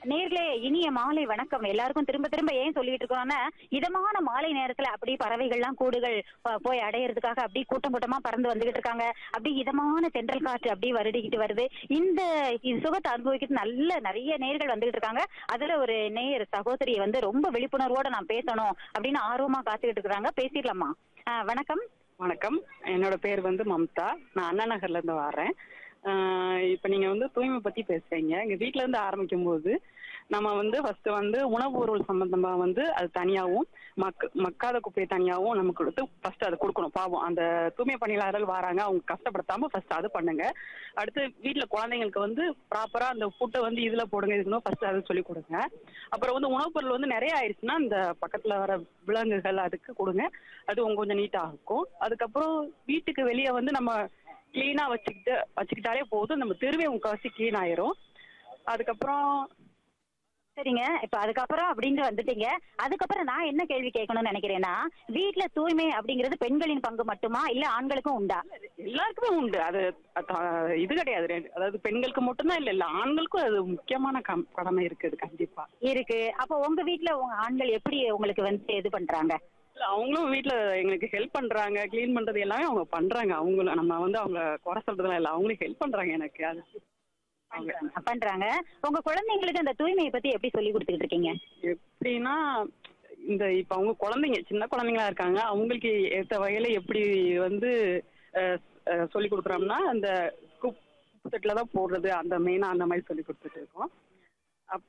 நேர்களே இனிய மாலை வணக்கம் எல்லாருக்கும் திரும்ப திரும்ப ஏன் சொல்லிட்டு இருக்கோம்னா இதமான மாலை நேரத்துல அப்படி பறவைகள்லாம் கூடுகள் ப- போய் அடையறதுக்காக அப்படி கூட்டம் கூட்டமா பறந்து வந்துகிட்டு இருக்காங்க அப்படி இதமான தென்றல் காற்று அப்படியே வருடிக்கிட்டு வருது இந்த இது சுகத்தை அனுபவிக்கிட்டு நல்ல நிறைய நேர்கள் வந்துகிட்டு இருக்காங்க அதுல ஒரு நேயர் சகோதரி வந்து ரொம்ப விழிப்புணர்வோட நான் பேசணும் அப்படின்னு ஆர்வமா காத்துக்கிட்டு இருக்காங்க பேசிடலாமா ஆஹ் வணக்கம் வணக்கம் என்னோட பேர் வந்து மம்தா நான் அண்ணா நகர்ல இருந்து வரேன் ஆஹ் இப்ப நீங்க வந்து தூய்மை பத்தி பேசுறீங்க எங்க வீட்ல இருந்து ஆரம்பிக்கும் போது நம்ம வந்து ஃபர்ஸ்ட் வந்து உணவு பொருள் சம்பந்தமா வந்து அது தனியாவும் மக் மக்காத குப்பையை தனியாவும் நமக்கு கொடுத்து ஃபர்ஸ்ட் அதை கொடுக்கணும் பாவம் அந்த தூய்மை பணியாளர்கள் வராங்க அவங்க கஷ்டப்படுத்தாம ஃபர்ஸ்ட் அது பண்ணுங்க அடுத்து வீட்ல குழந்தைங்களுக்கு வந்து ப்ராப்பரா அந்த ஃபுட்டை வந்து இதுல போடுங்க இதுன்னு ஃபர்ஸ்ட் அதை சொல்லி கொடுங்க அப்புறம் வந்து உணவுப் பொருள் வந்து நிறைய ஆயிடுச்சுன்னா இந்த பக்கத்துல வர விலங்குகள் அதுக்கு கொடுங்க அது உங்க கொஞ்சம் நீட்டா இருக்கும் அதுக்கப்புறம் வீட்டுக்கு வெளியே வந்து நம்ம கிளீனா வச்சுக்கிட்டு வச்சுக்கிட்டாலே போதும் நம்ம தெருவே முக்கால்வாசி க்ளீன் ஆயிரும் அதுக்கப்புறம் சரிங்க இப்ப அதுக்கப்புறம் அப்படின்னு வந்துட்டீங்க அதுக்கப்புறம் நான் என்ன கேள்வி கேட்கணும்னு நினைக்கிறேன்னா வீட்ல தூய்மை அப்படிங்கிறது பெண்களின் பங்கு மட்டுமா இல்ல ஆண்களுக்கும் உண்டா எல்லாருக்குமே உண்டு அது அத- இது கிடையாது ரெண்டு- அதாவது பெண்களுக்கு மட்டும்தான் இல்ல இல்ல ஆண்களுக்கும் அது முக்கியமான கம்- கடமை இருக்குது கண்டிப்பா இருக்கு அப்போ உங்க வீட்ல உங்க ஆண்கள் எப்படி உங்களுக்கு வந்து இது பண்றாங்க இல்ல, அவங்களும் வீட்ல எங்களுக்கு ஹெல்ப் பண்றாங்க க்ளீன் பண்றது எல்லாமே அவங்க பண்றாங்க அவங்களும் நம்ம வந்து அவங்க குறை சொல்றதுலாம் இல்ல அவங்களும் ஹெல்ப் பண்றாங்க எனக்கு அது அவங்க பண்றாங்க உங்க குழந்தைங்களுக்கு அந்த தூய்மையை பத்தி எப்படி சொல்லி கொடுத்துக்கிட்டு இருக்கீங்க எப்படின்னா இந்த இப்ப அவங்க குழந்தைங்க சின்ன குழந்தைங்களா இருக்காங்க அவங்களுக்கு ஏத்த வகையில எப்படி வந்து அஹ், அஹ், சொல்லி கொடுக்குறோம்னா அந்த குப்பை தொட்டில தான் போடுறது அந்த மெயினா அந்த மாதிரி சொல்லி கொடுத்துட்டு இருக்கோம்